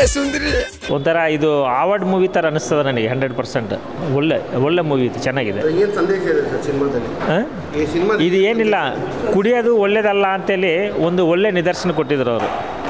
ಸುಂದರಿ ಒಂಥರ ಇದು award movie ಥರ ಅನಿಸ್ತದೆ ನನಗೆ ಹಂಡ್ರೆಡ್ ಪರ್ಸೆಂಟ್ ಒಳ್ಳೆ ಒಳ್ಳೆ ಮೂವಿ ಇದು ಚೆನ್ನಾಗಿದೆ ಏನು ಸಂದೇಶ ಇದೆ ಸರ್ ಸಿನಿಮಾದಲ್ಲಿ ಆ? ಈ ಸಿನಿಮಾ ಇದು ಏನಿಲ್ಲ ಕುಡಿಯೋದು ಒಳ್ಳೇದಲ್ಲ ಅಂತೇಳಿ ಒಂದು ಒಳ್ಳೆ ನಿದರ್ಶನ ಕೊಟ್ಟಿದ್ರು ಅವರು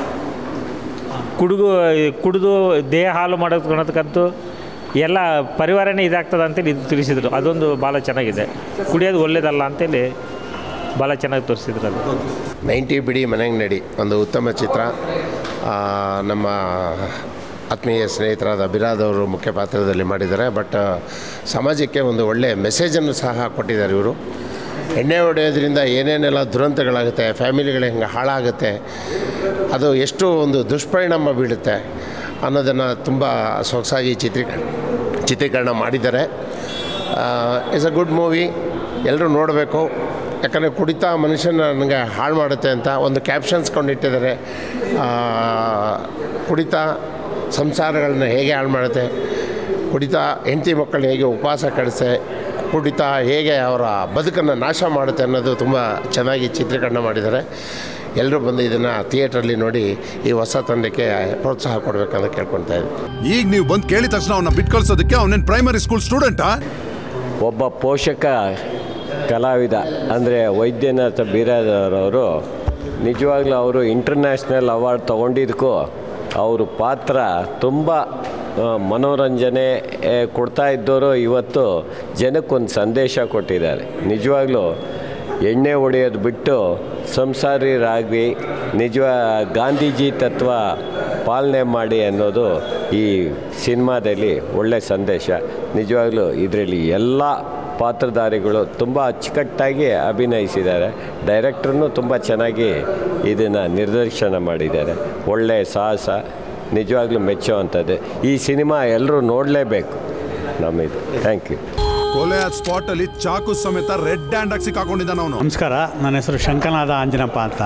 ಕುಡುಗು ಕುಡಿದು ದೇಹ ಹಾಳು ಮಾಡೋದಕ್ಕಂತೂ ಎಲ್ಲ ಪರಿವಾರನೇ ಇದಾಗ್ತದೆ ಅಂತೇಳಿ ಇದು ತಿಳಿಸಿದ್ರು ಅದೊಂದು ಭಾಳ ಚೆನ್ನಾಗಿದೆ ಕುಡಿಯೋದು ಒಳ್ಳೇದಲ್ಲ ಅಂತೇಳಿ ಭಾಳ ಚೆನ್ನಾಗಿ ತೋರಿಸಿದ್ರು ಅದು ನೈಂಟಿ ಬಿಡಿ ಮನೆಗೆ ನಡಿ ಒಂದು ಉತ್ತಮ ಚಿತ್ರ ಆ, ನಮ್ಮ ಆತ್ಮೀಯ ಸ್ನೇಹಿತರಾದ ಬಿರಾದ್ ಅವರು ಮುಖ್ಯ ಪಾತ್ರದಲ್ಲಿ ಮಾಡಿದ್ದಾರೆ ಬಟ್ ಸಮಾಜಕ್ಕೆ ಒಂದು ಒಳ್ಳೆಯ ಮೆಸೇಜನ್ನು ಸಹ ಕೊಟ್ಟಿದ್ದಾರೆ ಇವರು ಎಣ್ಣೆ ಹೊಡೆಯೋದ್ರಿಂದ ಏನೇನೆಲ್ಲ ದುರಂತಗಳಾಗುತ್ತೆ ಫ್ಯಾಮಿಲಿಗಳು ಹೆಂಗೆ ಹಾಳಾಗುತ್ತೆ ಅದು ಎಷ್ಟು ಒಂದು ದುಷ್ಪರಿಣಾಮ ಬೀಳುತ್ತೆ ಅನ್ನೋದನ್ನು ತುಂಬ ಸೊಗಸಾಗಿ ಚಿತ್ರೀಕರಣ ಚಿತ್ರೀಕರಣ ಮಾಡಿದ್ದಾರೆ ಇಟ್ಸ್ ಅ ಗುಡ್ ಮೂವಿ ಎಲ್ಲರೂ ನೋಡಬೇಕು ಯಾಕಂದರೆ ಕುಡಿತಾ ಮನುಷ್ಯನ ನನಗೆ ಹಾಳು ಮಾಡುತ್ತೆ ಅಂತ ಒಂದು ಕ್ಯಾಪ್ಷನ್ಸ್ ಕೊಂಡಿಟ್ಟಿದ್ದಾರೆ ಆ, ಕುಡಿತ ಸಂಸಾರಗಳನ್ನ ಹೇಗೆ ಹಾಳು ಮಾಡುತ್ತೆ ಕುಡಿತ ಹೆಂಡತಿ ಮಕ್ಕಳನ್ನ ಹೇಗೆ ಉಪವಾಸ ಕಳಿಸೆ ಕುಡಿತ ಹೇಗೆ ಅವರ ಬದುಕನ್ನು ನಾಶ ಮಾಡುತ್ತೆ ಅನ್ನೋದು ತುಂಬ ಚೆನ್ನಾಗಿ ಚಿತ್ರೀಕರಣ ಮಾಡಿದ್ದಾರೆ ಎಲ್ಲರೂ ಬಂದು ಇದನ್ನು ಥಿಯೇಟ್ರಲ್ಲಿ ನೋಡಿ ಈ ಹೊಸ ತಂಡಕ್ಕೆ ಪ್ರೋತ್ಸಾಹ ಕೊಡಬೇಕಂತ ಕೇಳ್ಕೊಳ್ತಾ ಇದ್ದೀನಿ ಈಗ ನೀವು ಬಂದು ಕೇಳಿದ ತಕ್ಷಣ ಅವನ್ನ ಬಿಟ್ಟು ಕಳ್ಸೋದಕ್ಕೆ ಅವನೇನು ಪ್ರೈಮರಿ ಸ್ಕೂಲ್ ಸ್ಟೂಡೆಂಟಾ ಒಬ್ಬ ಪೋಷಕ ಕಲಾವಿದ ಅಂದರೆ ವೈದ್ಯನಾಥ ಬೀರಾದವರವರು ನಿಜವಾಗ್ಲೂ ಅವರು ಇಂಟರ್ನ್ಯಾಷನಲ್ ಅವಾರ್ಡ್ ತೊಗೊಂಡಿದ್ದಕ್ಕೂ ಅವ್ರ ಪಾತ್ರ ತುಂಬ ಆ, ಮನೋರಂಜನೆ ಆ, ಕೊಡ್ತಾ ಇದ್ದವರು ಇವತ್ತು ಜನಕ್ಕೊಂದು ಸಂದೇಶ ಕೊಟ್ಟಿದ್ದಾರೆ ನಿಜವಾಗ್ಲೂ ಎಣ್ಣೆ ಹೊಡೆಯೋದು ಬಿಟ್ಟು ಸಂಸಾರಿರಾಗಿ ನಿಜವ ಗಾಂಧೀಜಿ ತತ್ವ ಪಾಲನೆ ಮಾಡಿ ಅನ್ನೋದು ಈ ಸಿನಿಮಾದಲ್ಲಿ ಒಳ್ಳೆ ಸಂದೇಶ ನಿಜವಾಗ್ಲೂ ಇದರಲ್ಲಿ ಎಲ್ಲ ಪಾತ್ರಧಾರಿಗಳು ತುಂಬ ಅಚ್ಚುಕಟ್ಟಾಗಿ ಅಭಿನಯಿಸಿದ್ದಾರೆ ಡೈರೆಕ್ಟ್ರೂ ತುಂಬ ಚೆನ್ನಾಗಿ ಇದನ್ನು ನಿರ್ದೇಶನ ಮಾಡಿದ್ದಾರೆ ಒಳ್ಳೆಯ ಸಾಹಸ ನಿಜವಾಗ್ಲೂ ಮೆಚ್ಚುವಂಥದ್ದು ಈ ಸಿನಿಮಾ ಎಲ್ಲರೂ ನೋಡಲೇಬೇಕು ನಮ್ಮಿದು ಥ್ಯಾಂಕ್ ಯು ಕೊಲೆ ಸ್ಪಾಟ್ ಅಲ್ಲಿ ಚಾಕು ಸಮೇತ ರೆಡ್ ಹ್ಯಾಂಡ್ ಆಗಿ ಸಿಕ್ಕಾಕೊಂಡಿದ್ದಾನ ಅವನು ನಮಸ್ಕಾರ ನನ್ನ ಹೆಸರು ಶಂಕನಾಥ ಆಂಜನಪ್ಪ ಅಂತ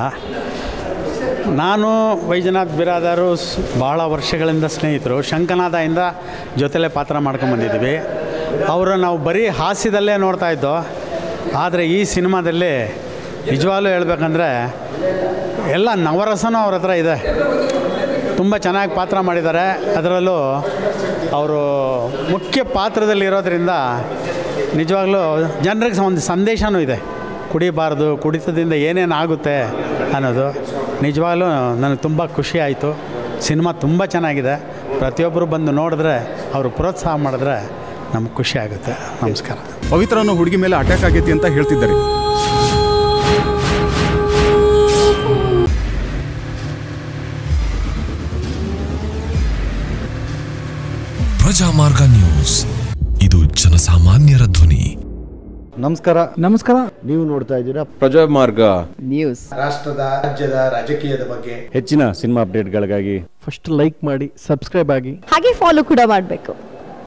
ನಾನು ವೈಜನಾಥ್ ಬಿರಾದಾರು ಸ್- ಬಹಳ ವರ್ಷಗಳಿಂದ ಸ್ನೇಹಿತರು ಶಂಕನಾಥದಿಂದ ಜೊತೆಲೇ ಪಾತ್ರ ಮಾಡ್ಕೊಂಬಂದಿದ್ದೀವಿ ಅವರು ನಾವು ಬರೀ ಹಾಸ್ಯದಲ್ಲೇ ನೋಡ್ತಾ ಇದ್ದೋ ಆದರೆ ಈ ಸಿನಿಮಾದಲ್ಲಿ ನಿಜವಾಗ್ಲೂ ಹೇಳ್ಬೇಕಂದ್ರೆ ಎಲ್ಲ ನವರಸನೂ ಅವ್ರ ಹತ್ರ ಇದೆ ತುಂಬ ಚೆನ್ನಾಗಿ ಪಾತ್ರ ಮಾಡಿದ್ದಾರೆ ಅದರಲ್ಲೂ ಅವರು ಮುಖ್ಯ ಪಾತ್ರದಲ್ಲಿರೋದ್ರಿಂದ ನಿಜವಾಗ್ಲೂ ಜನರಿಗೆ ಒಂದು ಸಂದೇಶನೂ ಇದೆ ಕುಡಿಬಾರ್ದು ಕುಡಿತದಿಂದ ಏನೇನು ಆಗುತ್ತೆ ಅನ್ನೋದು ನಿಜವಾಗ್ಲೂ ನನಗೆ ತುಂಬ ಖುಷಿ ಆಯಿತು ಸಿನಿಮಾ ತುಂಬ ಚೆನ್ನಾಗಿದೆ ಪ್ರತಿಯೊಬ್ಬರು ಬಂದು ನೋಡಿದ್ರೆ ಅವರು ಪ್ರೋತ್ಸಾಹ ಮಾಡಿದ್ರೆ ನಮ್ಗೆ ಖುಷಿ ಆಗುತ್ತೆ ನಮಸ್ಕಾರ ಪವಿತ್ರ ಅನ್ನೋ ಹುಡುಗಿ ಮೇಲೆ ಅಟ್ಯಾಕ್ ಆಗೈತಿ ಅಂತ ಹೇಳ್ತಿದ್ದಾರೆ ಪ್ರಜಾಮಾರ್ಗ ನ್ಯೂಸ್ ಇದು ಜನಸಾಮಾನ್ಯರ ಧ್ವನಿ ನಮಸ್ಕಾರ ನಮಸ್ಕಾರ ನೀವು ನೋಡ್ತಾ ಇದ್ದೀರಾ ಪ್ರಜಾಮಾರ್ಗ ನ್ಯೂಸ್ ರಾಷ್ಟ್ರದ ರಾಜ್ಯದ ರಾಜಕೀಯದ ಬಗ್ಗೆ ಹೆಚ್ಚಿನ ಸಿನಿಮಾ ಅಪ್ಡೇಟ್ಗಳಿಗಾಗಿ ಫಸ್ಟ್ ಲೈಕ್ ಮಾಡಿ ಸಬ್ಸ್ಕ್ರೈಬ್ ಆಗಿ ಹಾಗೆ ಫಾಲೋ ಕೂಡ ಮಾಡಬೇಕು